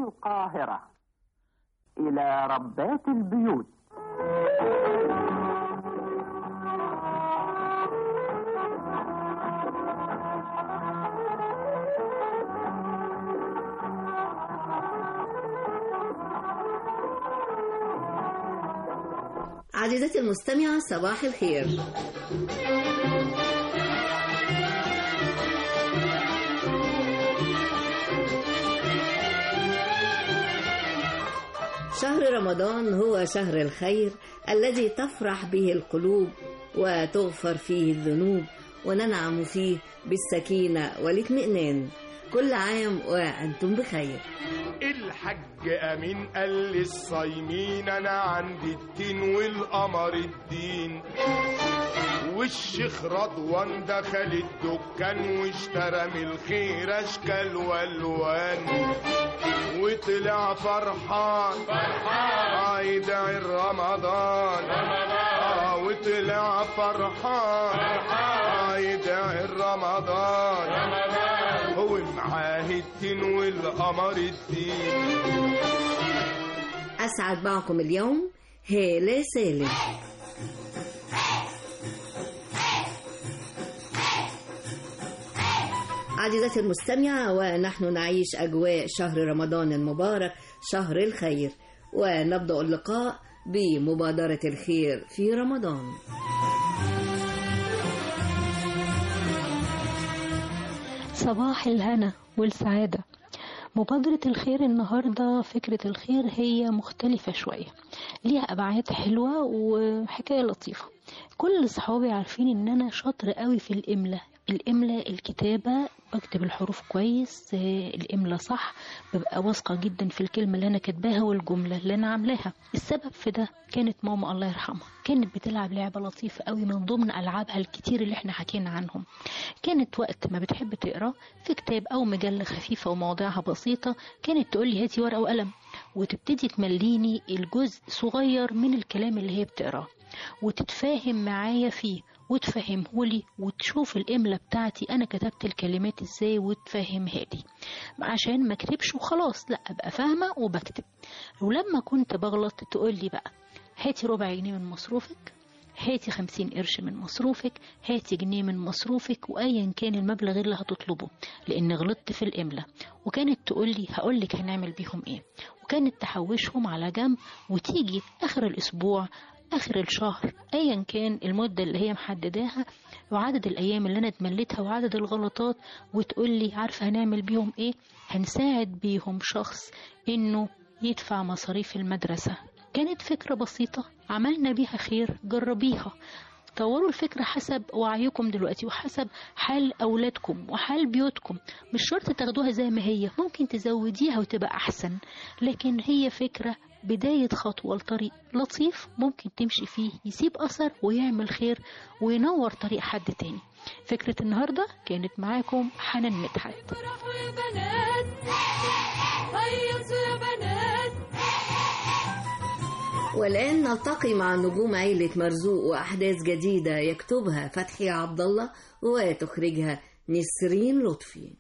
القاهرة إلى ربات البيوت عزيزتي المستمعة صباح الخير شهر رمضان هو شهر الخير الذي تفرح به القلوب وتغفر فيه الذنوب وننعم فيه بالسكينة والاطمئنان كل عام وأنتم بخير الحج امين قال للصايمين انا عندي الدين والقمر الدين والشيخ رضوان دخل الدكان واشترى من الخير اشكال والوان وطلع فرحان فرحان يدعي رمضان رمضان وطلع فرحان فرحان يدعي رمضان رمضان هو معاه الدين والقمر الدين أسعد معكم اليوم هالة سالم عزيزتي المستمعة ونحن نعيش أجواء شهر رمضان المبارك شهر الخير ونبدأ اللقاء بمبادرة الخير في رمضان صباح الهنا والسعادة مبادرة الخير النهاردة فكرة الخير هي مختلفة شوية ليها أبعاد حلوة وحكاية لطيفة كل صحابي عارفين إن أنا شاطر قوي في الإملاء الإملاء الكتابة بكتب الحروف كويس الإملاء صح ببقى واثقة جدا في الكلمة اللي أنا كاتباها والجملة اللي أنا عاملاها السبب في ده كانت ماما الله يرحمها كانت بتلعب لعبة لطيفة قوي من ضمن ألعابها الكتير اللي احنا حكينا عنهم كانت وقت ما بتحب تقرا في كتاب أو مجلة خفيفة ومواضيعها بسيطة كانت تقول لي هاتي ورقة وقلم وتبتدي تمليني الجزء صغير من الكلام اللي هي بتقراه وتتفاهم معايا فيه وتفهمهولي وتشوف الإملة بتاعتي أنا كتبت الكلمات إزاي وتفهمها لي عشان ما اكتبش وخلاص لا أبقى فاهمة وبكتب ولما كنت بغلط تقولي بقى هاتي ربع جنيه من مصروفك هاتي خمسين قرش من مصروفك هاتي جنيه من مصروفك وأيا كان المبلغ اللي هتطلبه لأن غلطت في الإملة وكانت تقولي هقولك هنعمل بيهم إيه وكانت تحوشهم على جنب وتيجي آخر الأسبوع آخر الشهر أيا كان المدة اللي هي محدداها وعدد الأيام اللي أنا اتمليتها وعدد الغلطات وتقولي عارفة هنعمل بيهم إيه هنساعد بيهم شخص إنه يدفع مصاريف المدرسة كانت فكرة بسيطة عملنا بيها خير جربيها طوروا الفكرة حسب وعيكم دلوقتي وحسب حال أولادكم وحال بيوتكم مش شرط تاخدوها زي ما هي ممكن تزوديها وتبقى أحسن لكن هي فكرة بداية خطوة لطريق لطيف ممكن تمشي فيه يسيب أثر ويعمل خير وينور طريق حد تاني فكرة النهاردة كانت معاكم حنان مدحت والآن نلتقي مع نجوم عيلة مرزوق وأحداث جديدة يكتبها فتحي عبد الله وتخرجها نسرين لطفي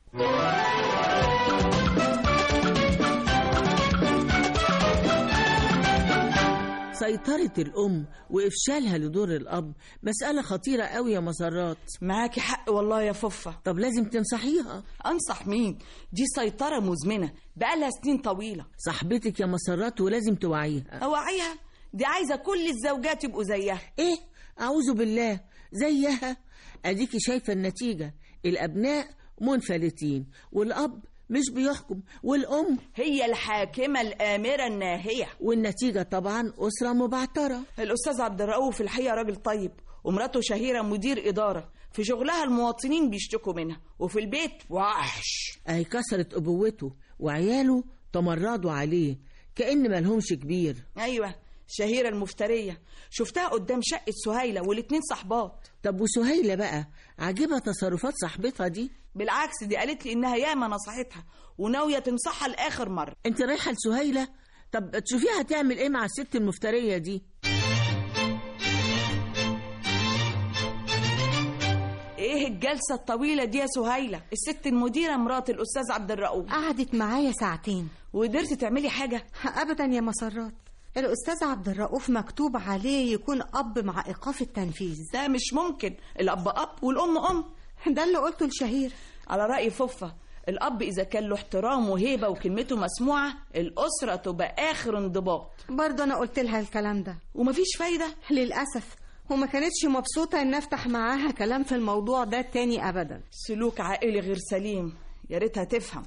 سيطرة الأم وإفشالها لدور الأب مسألة خطيرة قوي يا مسرات معاكي حق والله يا ففة طب لازم تنصحيها أنصح مين دي سيطرة مزمنة بقالها سنين طويلة صاحبتك يا مسرات ولازم توعيها أوعيها دي عايزة كل الزوجات يبقوا زيها إيه أعوذ بالله زيها أديكي شايفة النتيجة الأبناء منفلتين والأب مش بيحكم والأم هي الحاكمة الآمرة الناهية والنتيجة طبعا أسرة مبعترة الأستاذ عبد الرؤوف الحقيقة راجل طيب ومراته شهيرة مدير إدارة في شغلها المواطنين بيشتكوا منها وفي البيت وحش أهي كسرت أبوته وعياله تمردوا عليه كأن ملهمش كبير أيوة شهيرة المفترية شفتها قدام شقة سهيلة والاتنين صحبات طب وسهيلة بقى عاجبها تصرفات صاحبتها دي بالعكس دي قالت لي إنها ياما نصحتها وناوية تنصحها لآخر مرة انت رايحة لسهيلة طب تشوفيها هتعمل ايه مع الست المفترية دي ايه الجلسه الطويله دي يا سهيله الست المديره مرات الاستاذ عبد الرؤوف قعدت معايا ساعتين وقدرتي تعملي حاجه ابدا يا مسرات الاستاذ عبد الرؤوف مكتوب عليه يكون اب مع ايقاف التنفيذ ده مش ممكن الاب اب والام ام ده اللي قلته لشهير على راي فوفا الاب اذا كان له احترام وهيبه وكلمته مسموعه الاسره تبقى اخر انضباط برضه انا قلت لها الكلام ده ومفيش فايده للاسف وما كانتش مبسوطه ان افتح معاها كلام في الموضوع ده تاني ابدا سلوك عائلي غير سليم يا ريتها تفهم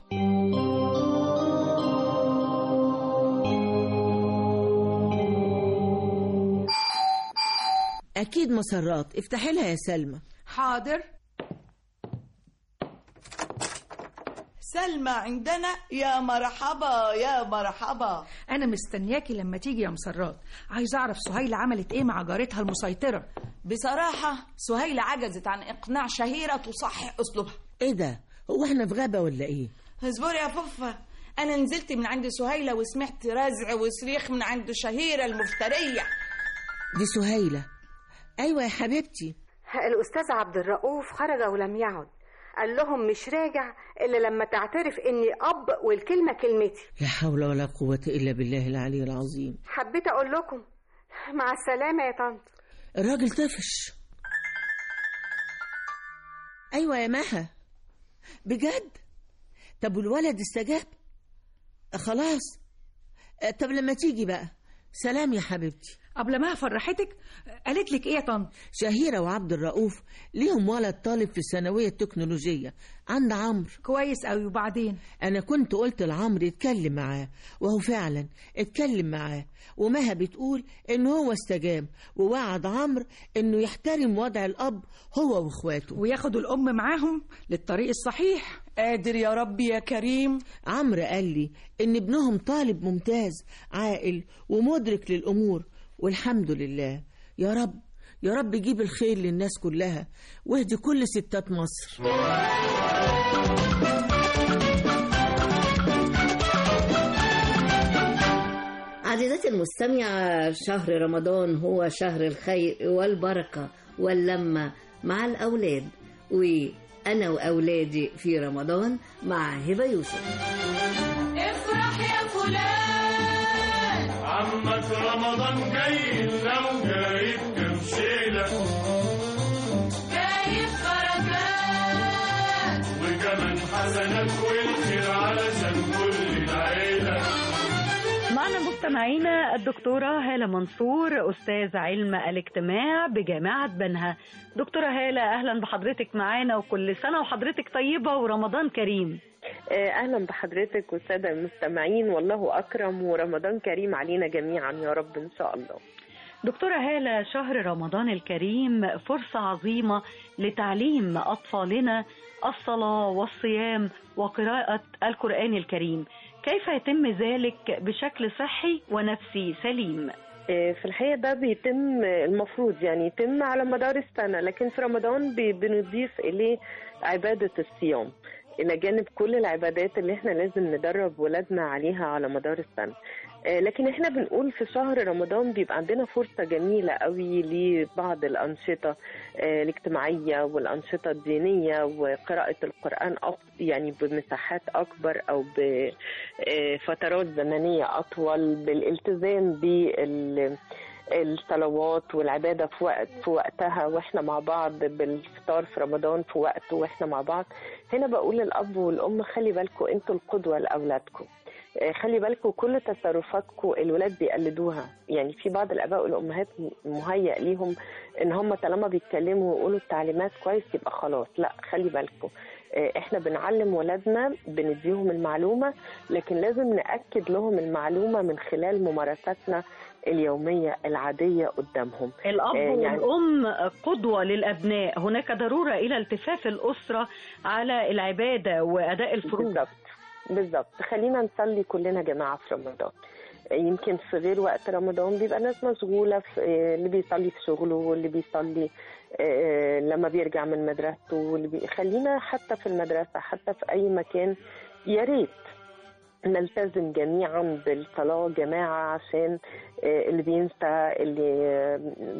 أكيد مسرات افتحي لها يا سلمى حاضر سلمى عندنا يا مرحبا يا مرحبا انا مستنياكي لما تيجي يا مسرات عايزه اعرف سهيله عملت ايه مع جارتها المسيطره بصراحة سهيلة عجزت عن إقناع شهيرة تصحح أسلوبها إيه ده هو إحنا في غابة ولا إيه اصبري يا فوفا أنا نزلت من عند سهيلة وسمعت رزع وصريخ من عند شهيرة المفترية دي سهيلة أيوة يا حبيبتي الاستاذ عبد الرؤوف خرج ولم يعد قال لهم مش راجع الا لما تعترف اني اب والكلمه كلمتي لا حول ولا قوة إلا بالله العلي العظيم حبيت اقول لكم مع السلامه يا طنط الراجل طفش أيوة يا مها بجد طب والولد استجاب خلاص طب لما تيجي بقى سلام يا حبيبتي قبل ما فرحتك قالت لك ايه يا طنط شهيرة وعبد الرؤوف ليهم ولد طالب في الثانوية التكنولوجية عند عمرو كويس قوي وبعدين أنا كنت قلت لعمرو يتكلم معاه وهو فعلا اتكلم معاه ومها بتقول إن هو استجاب ووعد عمرو إنه يحترم وضع الأب هو وإخواته وياخدوا الام معاهم للطريق الصحيح قادر يا ربي يا كريم عمرو قال لي إن ابنهم طالب ممتاز عاقل ومدرك للأمور والحمد لله يا رب يا رب جيب الخير للناس كلها واهدي كل ستات مصر عزيزتي المستمعة شهر رمضان هو شهر الخير والبركة واللمة مع الأولاد وأنا وأولادي في رمضان مع هبة يوسف افرح يا فلان عمك رمضان جاي لو جايب كام شيلة جايب بركات وكمان حسنات والخير علشان كل العيلة معنا مستمعينا الدكتورة هالة منصور أستاذ علم الاجتماع بجامعة بنها دكتورة هالة أهلا بحضرتك معانا وكل سنة وحضرتك طيبة ورمضان كريم اهلا بحضرتك والساده المستمعين والله اكرم ورمضان كريم علينا جميعا يا رب ان شاء الله دكتورة هالة شهر رمضان الكريم فرصة عظيمة لتعليم أطفالنا الصلاة والصيام وقراءة القرآن الكريم كيف يتم ذلك بشكل صحي ونفسي سليم آه، في الحقيقه ده بيتم المفروض يعني يتم على مدار السنه لكن في رمضان بي- بنضيف اليه عباده الصيام الى جانب كل العبادات اللي احنا لازم ندرب ولادنا عليها على مدار السنه آه، لكن احنا بنقول في شهر رمضان بيبقى عندنا فرصة جميلة قوي لبعض الأنشطة آه، الاجتماعية والأنشطة الدينية وقراءة القرآن أك- يعني بمساحات أكبر أو بفترات زمنية أطول بالالتزام بال الصلوات والعبادة في وقت في وقتها واحنا مع بعض بالفطار في رمضان في وقته واحنا مع بعض هنا بقول للأب والأم خلي بالكم انتوا القدوة لأولادكم آه، خلي بالكم كل تصرفاتكم الولاد بيقلدوها يعني في بعض الاباء والامهات مهيأ ليهم ان هم طالما بيتكلموا ويقولوا التعليمات كويس يبقى خلاص لا خلي بالكم آه، احنا بنعلم ولادنا بنديهم المعلومه لكن لازم ناكد لهم المعلومه من خلال ممارساتنا اليوميه العاديه قدامهم الأب آه، يعني- والأم قدوة للأبناء هناك ضرورة إلى التفاف الأسرة على العبادة وأداء الفروض بالظبط بالظبط خلينا نصلي كلنا جماعة في رمضان يمكن في غير وقت رمضان بيبقى ناس مشغولة في اللي بيصلي في شغله واللي بيصلي آه، لما بيرجع من مدرسته واللي بي... خلينا حتى في المدرسة حتى في أي مكان يا ريت نلتزم جميعا بالصلاة جماعة عشان آه، اللي بينسى اللي آه،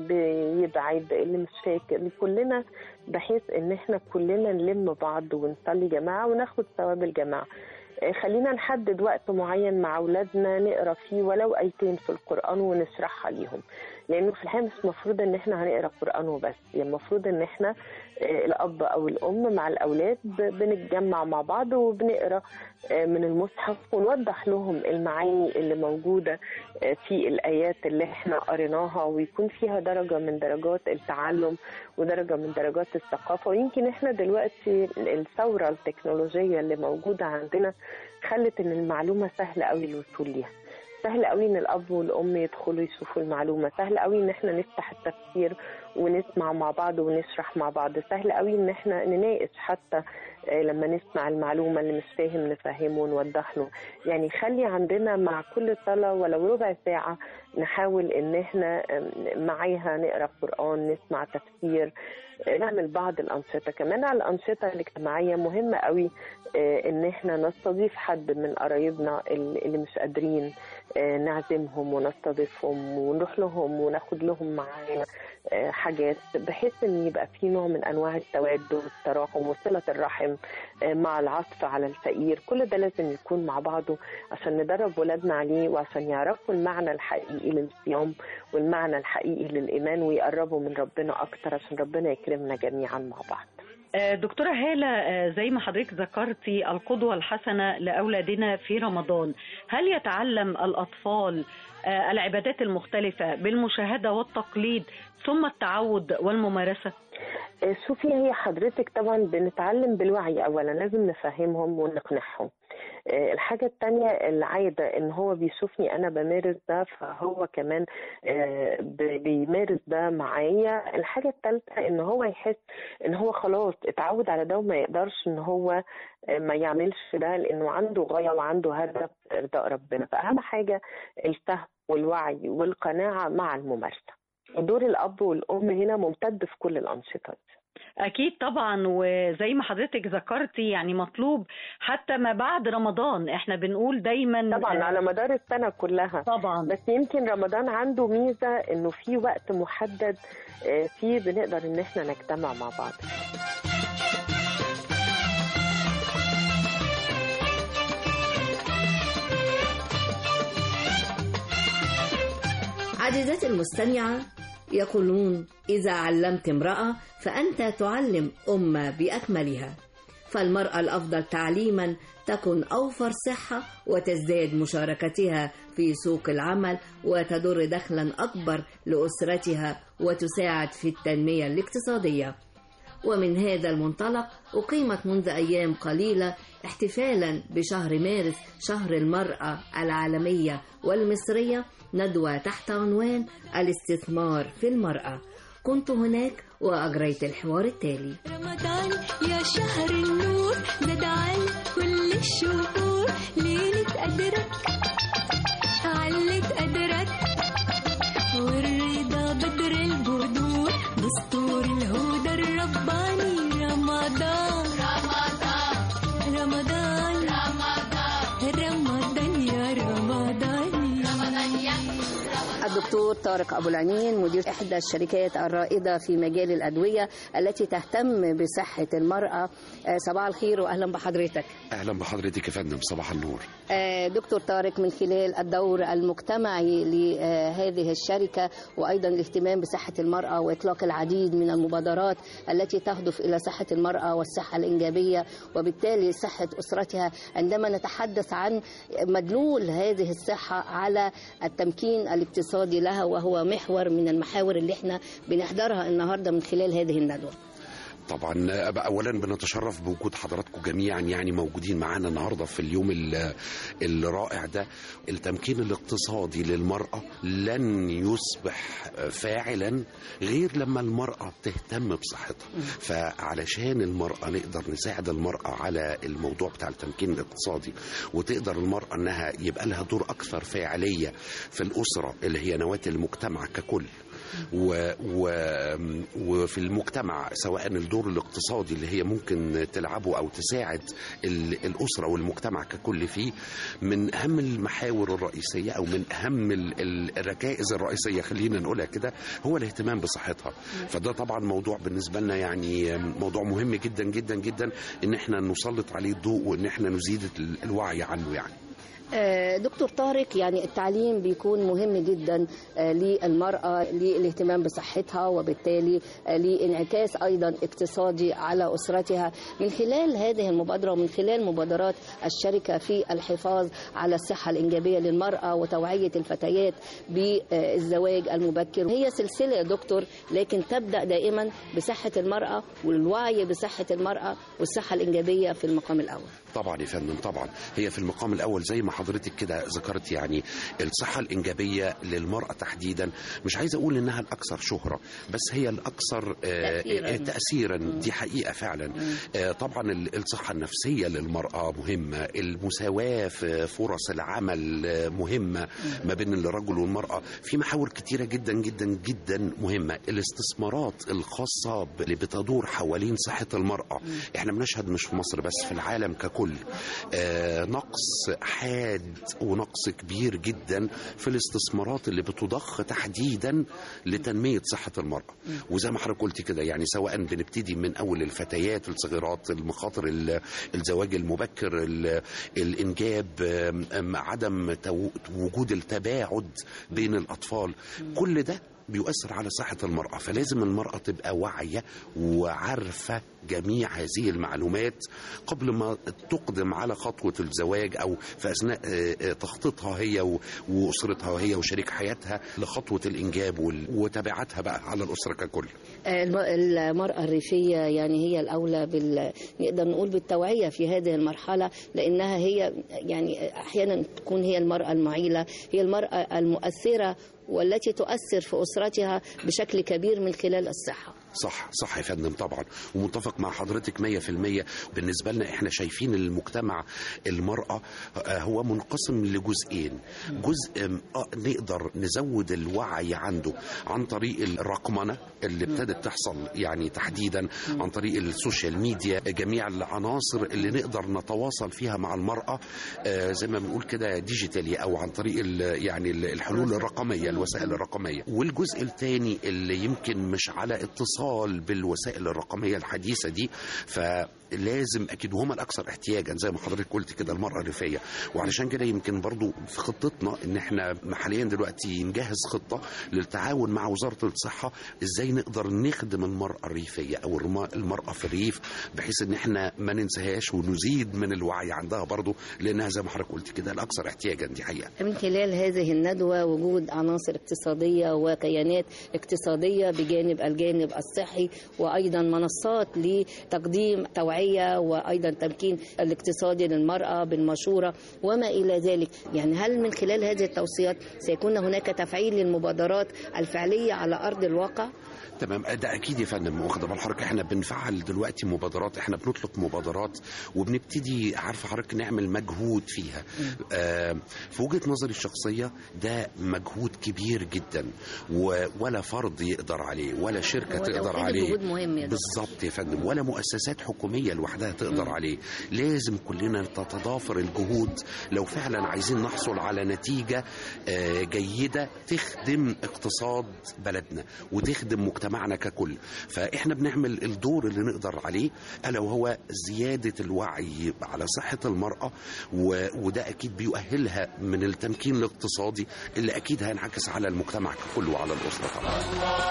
بيبعد اللي مش فاكر كلنا بحيث ان احنا كلنا نلم بعض ونصلي جماعة وناخد ثواب الجماعة آه، خلينا نحدد وقت معين مع اولادنا نقرا فيه ولو ايتين في القران ونشرحها ليهم لانه في الحقيقه مش المفروض ان احنا هنقرا قران وبس يعني المفروض ان احنا آه، الاب او الام مع الاولاد ب- بنتجمع مع بعض وبنقرا آه، من المصحف ونوضح لهم المعاني اللي موجوده آه، في الايات اللي احنا قريناها ويكون فيها درجه من درجات التعلم ودرجه من درجات الثقافه ويمكن احنا دلوقتي الثوره التكنولوجيه اللي موجوده عندنا خلت ان المعلومه سهله قوي الوصول ليها سهل قوي ان الاب والام يدخلوا يشوفوا المعلومه سهل قوي ان احنا نفتح التفسير ونسمع مع بعض ونشرح مع بعض سهل قوي ان احنا نناقش حتى آه، لما نسمع المعلومه اللي مش فاهم نفهمه ونوضح له يعني خلي عندنا مع كل صلاه ولو ربع ساعه نحاول ان احنا آم، معاها نقرا قران نسمع تفسير آه، نعمل بعض الانشطه كمان على الانشطه الاجتماعيه مهمه قوي آه، ان احنا نستضيف حد من قرايبنا اللي اللي مش قادرين آه، نعزمهم ونستضيفهم ونروح لهم وناخد لهم معانا آه، حاجات بحيث ان يبقى في نوع من انواع التواد والتراحم وصله الرحم آه، مع العطف على الفقير كل ده لازم يكون مع بعضه عشان ندرب ولادنا عليه وعشان يعرفوا المعنى الحقيقي للصيام والمعنى الحقيقي للايمان ويقربوا من ربنا اكتر عشان ربنا يكرمنا جميعا مع بعض آه، دكتورة هالة آه، زي ما حضرتك ذكرتي القدوة الحسنة لأولادنا في رمضان هل يتعلم الأطفال آه، العبادات المختلفة بالمشاهدة والتقليد ثم التعود والممارسة؟ آه، شوفي هي حضرتك طبعا بنتعلم بالوعي اولا لازم نفهمهم ونقنعهم آه، الحاجة التانية العادة ان هو بيشوفني انا بمارس ده فهو كمان آه، ب- بيمارس ده معايا الحاجة التالتة ان هو يحس ان هو خلاص اتعود على ده وما يقدرش ان هو آه، ما يعملش ده لانه عنده غاية وعنده هدف ارضاء ربنا فاهم حاجة الفهم والوعي والقناعة مع الممارسة دور الاب والام هنا ممتد في كل الانشطة دي. أكيد طبعا وزي ما حضرتك ذكرتي يعني مطلوب حتى ما بعد رمضان احنا بنقول دايما طبعا على مدار السنه كلها طبعا بس يمكن رمضان عنده ميزه انه في وقت محدد آه، فيه بنقدر ان احنا نجتمع مع بعض عزيزتي المستمعة يقولون إذا علمت امرأة فأنت تعلم أمة بأكملها فالمرأة الأفضل تعليما تكن أوفر صحة وتزداد مشاركتها في سوق العمل وتدر دخلا أكبر لأسرتها وتساعد في التنمية الاقتصادية ومن هذا المنطلق أقيمت منذ أيام قليلة احتفالا بشهر مارس شهر المرأة العالمية والمصرية ندوة تحت عنوان الاستثمار في المرأة كنت هناك وأجريت الحوار التالي رمضان يا شهر النور زاد على كل الشهور ليلة قدرك علت قدرك والرضا بدر البدور دستور الهدى الرباني رمضان رمضان رمضان رمضان رمضان يا رمضان رمضان يا الدكتور طارق أبو العنين مدير إحدى الشركات الرائدة في مجال الأدوية التي تهتم بصحة المرأة آه، صباح الخير وأهلا بحضرتك اهلا بحضرتك يا فندم صباح النور آه، دكتور طارق من خلال الدور المجتمعي لهذه الشركة وأيضا الاهتمام بصحة المرأة وإطلاق العديد من المبادرات التي تهدف إلى صحة المرأة والصحة الإنجابية وبالتالي صحة أسرتها عندما نتحدث عن مدلول هذه الصحة على التمكين الاقتصادي لها وهو محور من المحاور اللي احنا بنحضرها النهاردة من خلال هذه الندوة طبعا اولا بنتشرف بوجود حضراتكم جميعا يعني موجودين معانا النهارده في اليوم ال- الرائع ده التمكين الاقتصادي للمراه لن يصبح فاعلا غير لما المراه تهتم بصحتها فعلشان المراه نقدر نساعد المراه على الموضوع بتاع التمكين الاقتصادي وتقدر المراه انها يبقى لها دور اكثر فاعليه في الاسره اللي هي نواه المجتمع ككل و و وفي المجتمع سواء الدور الاقتصادي اللي هي ممكن تلعبه او تساعد ال- الاسره والمجتمع ككل فيه من اهم المحاور الرئيسيه او من اهم ال- ال- الركائز الرئيسيه خلينا نقولها كده هو الاهتمام بصحتها فده طبعا موضوع بالنسبه لنا يعني موضوع مهم جدا جدا جدا ان احنا نسلط عليه الضوء وان احنا نزيد ال- الوعي عنه يعني آه، دكتور طارق يعني التعليم بيكون مهم جدا آه، للمرأة للاهتمام بصحتها وبالتالي آه، لانعكاس أيضا اقتصادي على أسرتها من خلال هذه المبادرة ومن خلال مبادرات الشركة في الحفاظ على الصحة الإنجابية للمرأة وتوعية الفتيات بالزواج المبكر هي سلسلة يا دكتور لكن تبدأ دائما بصحة المرأة والوعي بصحة المرأة والصحة الإنجابية في المقام الأول طبعا يا فندم طبعا هي في المقام الاول زي ما حضرتك كده ذكرت يعني الصحه الانجابيه للمراه تحديدا مش عايز اقول انها الاكثر شهره بس هي الاكثر آه، تأثيراً. آه، تاثيرا دي حقيقه فعلا آه، طبعا ال- الصحه النفسيه للمراه مهمه المساواه في فرص العمل آه، مهمه ما بين الرجل والمراه في محاور كتيره جدا جدا جدا مهمه الاستثمارات الخاصه ب- اللي بتدور حوالين صحه المراه احنا بنشهد مش في مصر بس في العالم ككل آه، نقص حاد ونقص كبير جدا في الاستثمارات اللي بتضخ تحديدا لتنميه صحه المراه وزي ما حضرتك قلت كده يعني سواء بنبتدي من اول الفتيات الصغيرات المخاطر ال- الزواج المبكر ال- الانجاب آم، آم، عدم تو- وجود التباعد بين الاطفال كل ده بيؤثر على صحة المرأة فلازم المرأة تبقى واعية وعارفة جميع هذه المعلومات قبل ما تقدم على خطوة الزواج أو في أثناء آه، آه، تخطيطها هي و- وأسرتها هي وشريك حياتها لخطوة الإنجاب وال- وتبعاتها بقى على الأسرة ككل الم- المرأة الريفية يعني هي الأولى بال... نقدر نقول بالتوعية في هذه المرحلة لأنها هي يعني أحيانا تكون هي المرأة المعيلة هي المرأة المؤثرة والتي تؤثر في أسرتها بشكل كبير من خلال الصحة صح صح يا فندم طبعا ومتفق مع حضرتك 100% بالنسبة لنا احنا شايفين المجتمع المرأة آه، هو منقسم لجزئين جزء آم، آه، نقدر نزود الوعي عنده عن طريق الرقمنة اللي ابتدت تحصل يعني تحديدا عن طريق السوشيال ميديا جميع العناصر اللي نقدر نتواصل فيها مع المرأة آه، زي ما بنقول كده ديجيتالي او عن طريق ال- يعني ال- الحلول الرقمية الوسائل الرقمية والجزء الثاني اللي يمكن مش على اتصال بالوسائل الرقمية الحديثة دي فلازم اكيد وهم الاكثر احتياجا زي ما حضرتك قلت كده المرأة الريفية وعلشان كده يمكن برضو في خطتنا ان احنا حاليا دلوقتي نجهز خطة للتعاون مع وزارة الصحة ازاي نقدر نخدم المرأة الريفية او الرما- المرأة في الريف بحيث ان احنا ما ننساهاش ونزيد من الوعي عندها برضو لانها زي ما حضرتك قلت كده الاكثر احتياجا دي حقيقة من خلال هذه الندوة وجود عناصر اقتصادية وكيانات اقتصادية بجانب الجانب الصحي وأيضا منصات لتقديم توعية وأيضا تمكين الاقتصادي للمرأة بالمشورة وما إلى ذلك يعني هل من خلال هذه التوصيات سيكون هناك تفعيل للمبادرات الفعلية على أرض الواقع؟ تمام ده اكيد يا فندم واخد بال حضرتك احنا بنفعل دلوقتي مبادرات احنا بنطلق مبادرات وبنبتدي عارفه حضرتك نعمل مجهود فيها آه في وجهه نظري الشخصيه ده مجهود كبير جدا و- ولا فرد يقدر عليه ولا شركه هو تقدر توحيد عليه الجهود مهم يا دكتور. بالظبط يا فندم ولا مؤسسات حكوميه لوحدها تقدر عليه لازم كلنا تتضافر الجهود لو فعلا عايزين نحصل على نتيجه آه، جيده تخدم اقتصاد بلدنا وتخدم مجتمعنا ككل فاحنا بنعمل الدور اللي نقدر عليه الا وهو زياده الوعي على صحه المراه و- وده اكيد بيؤهلها من التمكين الاقتصادي اللي اكيد هينعكس على المجتمع ككل وعلى الاسره طبعا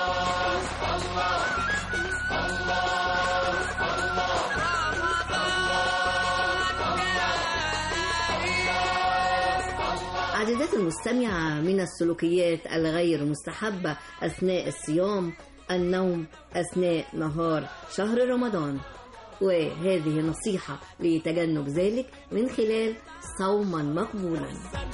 عزيزاتي المستمعة من السلوكيات الغير مستحبة أثناء الصيام النوم أثناء نهار شهر رمضان وهذه نصيحة لتجنب ذلك من خلال صوما مقبولا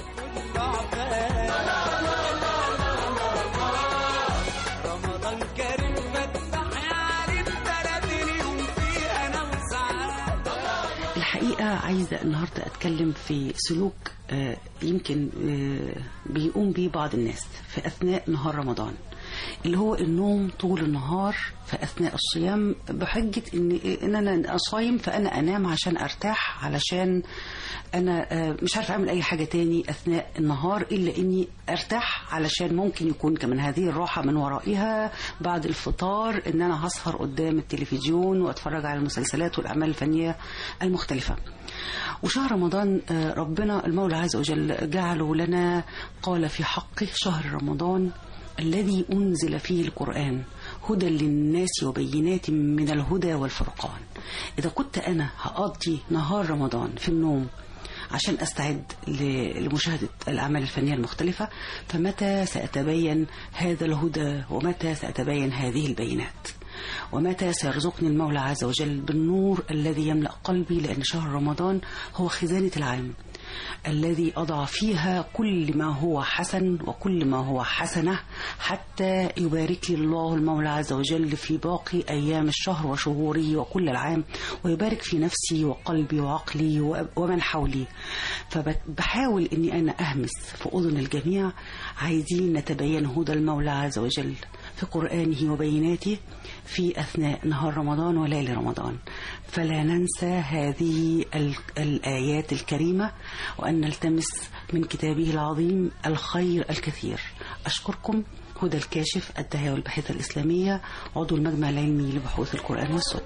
رمضان كريم فتح يا عريب بلدي يوم فيه انا وسعاد الحقيقة عايزة النهاردة أتكلم في سلوك آه، يمكن آه، بيقوم بيه بعض الناس في أثناء نهار رمضان اللي هو النوم طول النهار في اثناء الصيام بحجه ان ان انا صايم فانا انام عشان ارتاح علشان انا آه، مش عارفه اعمل اي حاجه تاني اثناء النهار الا اني ارتاح علشان ممكن يكون كمان هذه الراحه من ورائها بعد الفطار ان انا هسهر قدام التلفزيون واتفرج على المسلسلات والاعمال الفنيه المختلفه وشهر رمضان آه، ربنا المولى عز وجل جعله لنا قال في حقه شهر رمضان الذي أنزل فيه القرآن هدى للناس وبينات من الهدى والفرقان إذا كنت أنا هقضي نهار رمضان في النوم عشان أستعد ل- لمشاهدة الأعمال الفنية المختلفة فمتى سأتبين هذا الهدى ومتى سأتبين هذه البينات ومتى سيرزقني المولى عز وجل بالنور الذي يملأ قلبي لأن شهر رمضان هو خزانة العام الذي أضع فيها كل ما هو حسن وكل ما هو حسنة حتى يبارك لي الله المولى عز وجل في باقي أيام الشهر وشهوره وكل العام ويبارك في نفسي وقلبي وعقلي و- ومن حولي فبحاول أني أنا أهمس في أذن الجميع عايزين نتبين هدى المولى عز وجل في قرآنه وبيناته في أثناء نهار رمضان وليل رمضان فلا ننسى هذه ال- الآيات الكريمة وأن نلتمس من كتابه العظيم الخير الكثير أشكركم هدى الكاشف الدهية والبحيثة الإسلامية عضو المجمع العلمي لبحوث القرآن والسنة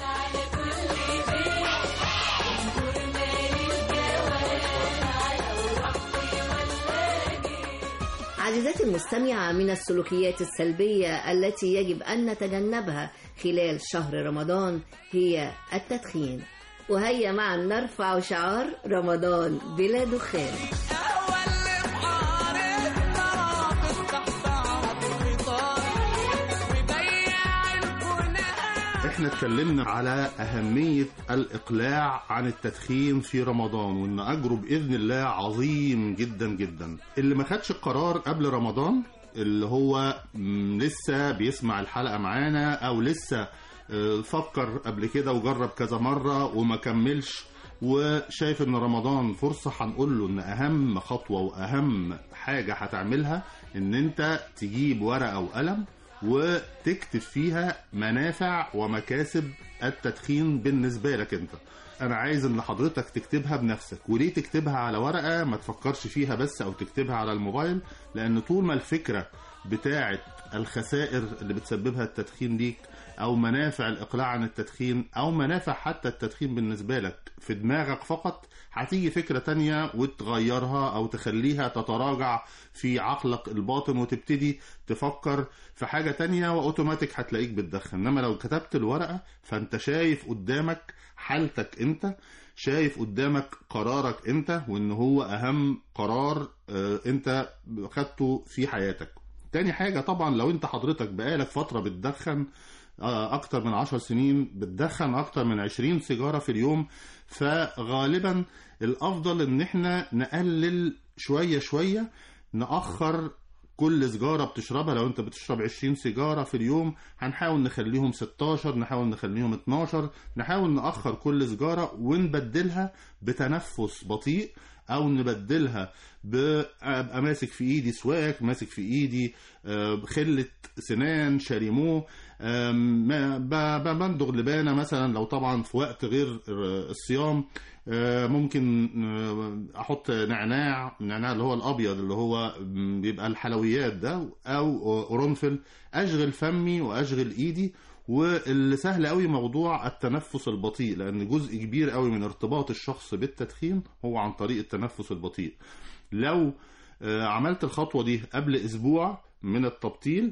عزيزتي المستمعة من السلوكيات السلبية التي يجب أن نتجنبها خلال شهر رمضان هي التدخين وهيا معا نرفع شعار رمضان بلا دخان احنا اتكلمنا على أهمية الإقلاع عن التدخين في رمضان وإن أجره بإذن الله عظيم جدا جدا اللي ما خدش القرار قبل رمضان اللي هو م، لسه بيسمع الحلقة معانا أو لسه آه، فكر قبل كده وجرب كذا مرة وما كملش وشايف ان رمضان فرصة هنقول له ان اهم خطوة واهم حاجة هتعملها ان انت تجيب ورقة وقلم وتكتب فيها منافع ومكاسب التدخين بالنسبة لك انت انا عايز ان حضرتك تكتبها بنفسك وليه تكتبها على ورقة ما تفكرش فيها بس او تكتبها على الموبايل لان طول ما الفكرة بتاعت الخسائر اللي بتسببها التدخين ليك او منافع الاقلاع عن التدخين او منافع حتى التدخين بالنسبة لك في دماغك فقط هتيجي فكرة تانية وتغيرها او تخليها تتراجع في عقلك الباطن وتبتدي تفكر في حاجة تانية واوتوماتيك هتلاقيك بتدخن انما لو كتبت الورقة فانت شايف قدامك حالتك انت شايف قدامك قرارك انت وان هو اهم قرار آه، انت خدته في حياتك تاني حاجة طبعا لو انت حضرتك بقالك فترة بتدخن آه، اكتر من عشر سنين بتدخن اكتر من عشرين سيجارة في اليوم فغالبا الافضل ان احنا نقلل شوية شوية نأخر كل سيجارة بتشربها لو انت بتشرب 20 سيجارة في اليوم هنحاول نخليهم 16 نحاول نخليهم 12 نحاول نأخر كل سيجارة ونبدلها بتنفس بطيء او نبدلها بابقى ماسك في ايدي سواك ماسك في ايدي آه، خلة سنان شاليمو آم، ما- ب- ب- بندغ لبانة مثلا لو طبعا في وقت غير آه، الصيام آه، ممكن آه، احط نعناع النعناع اللي هو الابيض اللي هو م، بيبقى الحلويات ده او قرنفل اشغل فمي واشغل ايدي واللي سهل قوي موضوع التنفس البطيء لان جزء كبير قوي من ارتباط الشخص بالتدخين هو عن طريق التنفس البطيء لو آه، عملت الخطوة دي قبل اسبوع من التبطيل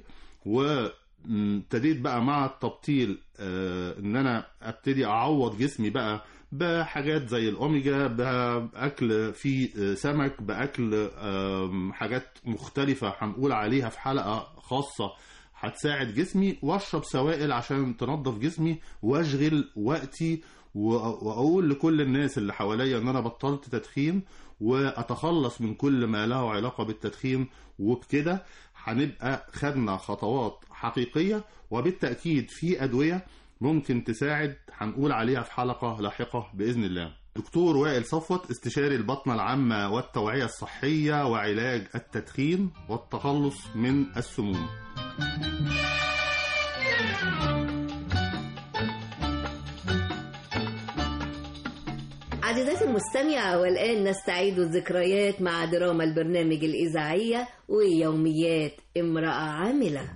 وابتديت بقى مع التبطيل آه، ان انا ابتدي اعوض جسمي بقى بحاجات زي الاوميجا باكل فيه آه، سمك باكل آم، حاجات مختلفة هنقول عليها في حلقة خاصة هتساعد جسمي واشرب سوائل عشان تنظف جسمي واشغل وقتي و- واقول لكل الناس اللي حواليا ان انا بطلت تدخين واتخلص من كل ما له علاقة بالتدخين وبكده هنبقى خدنا خطوات حقيقية وبالتأكيد في أدوية ممكن تساعد هنقول عليها في حلقة لاحقة بإذن الله دكتور وائل صفوت استشاري البطنة العامة والتوعية الصحية وعلاج التدخين والتخلص من السموم عزيزاتي المستمعة والآن نستعيد الذكريات مع دراما البرنامج الإذاعية ويوميات امرأة عاملة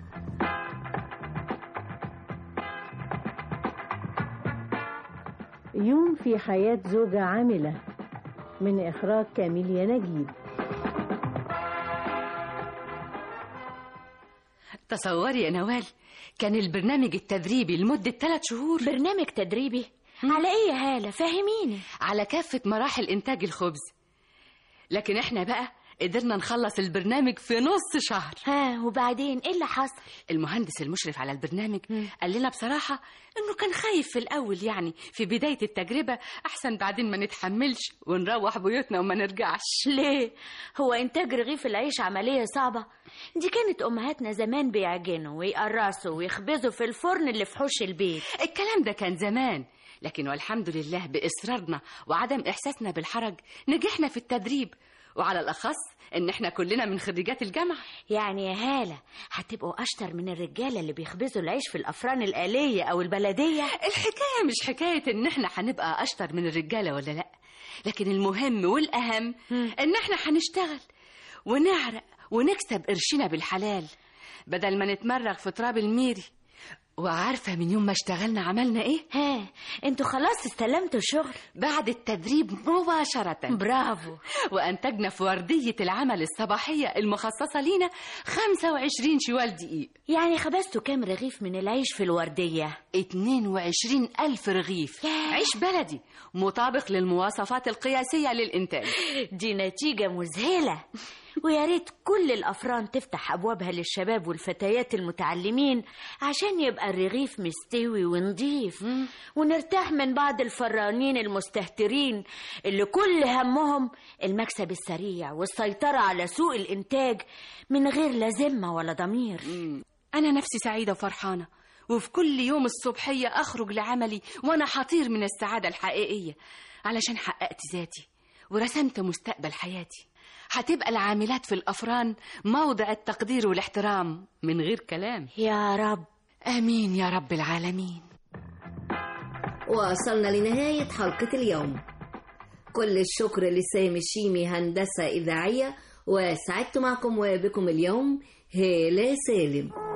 يوم في حياة زوجة عاملة من إخراج كاميليا نجيب تصوري يا نوال كان البرنامج التدريبي لمدة ثلاث شهور برنامج تدريبي على ايه يا هالة فهميني على كافة مراحل إنتاج الخبز لكن احنا بقى قدرنا نخلص البرنامج في نص شهر ها وبعدين ايه اللي حصل المهندس المشرف على البرنامج قال لنا بصراحة انه كان خايف في الاول يعني في بداية التجربة احسن بعدين ما نتحملش ونروح بيوتنا وما نرجعش ليه هو انتاج رغيف العيش عملية صعبة دي كانت امهاتنا زمان بيعجنوا ويقرصوا ويخبزوا في الفرن اللي في حوش البيت الكلام ده كان زمان لكن والحمد لله بإصرارنا وعدم إحساسنا بالحرج نجحنا في التدريب وعلى الأخص إن إحنا كلنا من خريجات الجامعة يعني يا هالة هتبقوا أشطر من الرجالة اللي بيخبزوا العيش في الأفران الآلية أو البلدية الحكاية مش حكاية إن إحنا هنبقى أشطر من الرجالة ولا لأ لكن المهم والأهم إن إحنا هنشتغل ونعرق ونكسب قرشنا بالحلال بدل ما نتمرغ في تراب الميري وعارفة من يوم ما اشتغلنا عملنا ايه؟ ها انتوا خلاص استلمتوا الشغل بعد التدريب مباشرة برافو وأنتجنا في وردية العمل الصباحية المخصصة لينا 25 شوال دقيق يعني خبزتوا كام رغيف من العيش في الوردية؟ 22 ألف رغيف عيش بلدي مطابق للمواصفات القياسية للإنتاج دي نتيجة مذهلة ويا ريت كل الأفران تفتح أبوابها للشباب والفتيات المتعلمين عشان يبقى الرغيف مستوي ونضيف ونرتاح من بعض الفرانين المستهترين اللي كل همهم المكسب السريع والسيطرة على سوق الإنتاج من غير لا ذمة ولا ضمير أنا نفسي سعيدة وفرحانة وفي كل يوم الصبحية أخرج لعملي وأنا حطير من السعادة الحقيقية علشان حققت ذاتي ورسمت مستقبل حياتي هتبقى العاملات في الأفران موضع التقدير والاحترام من غير كلام يا رب آمين يا رب العالمين وصلنا لنهاية حلقة اليوم كل الشكر لسامي الشيمي هندسة إذاعية وسعدت معكم وبكم اليوم هالة سالم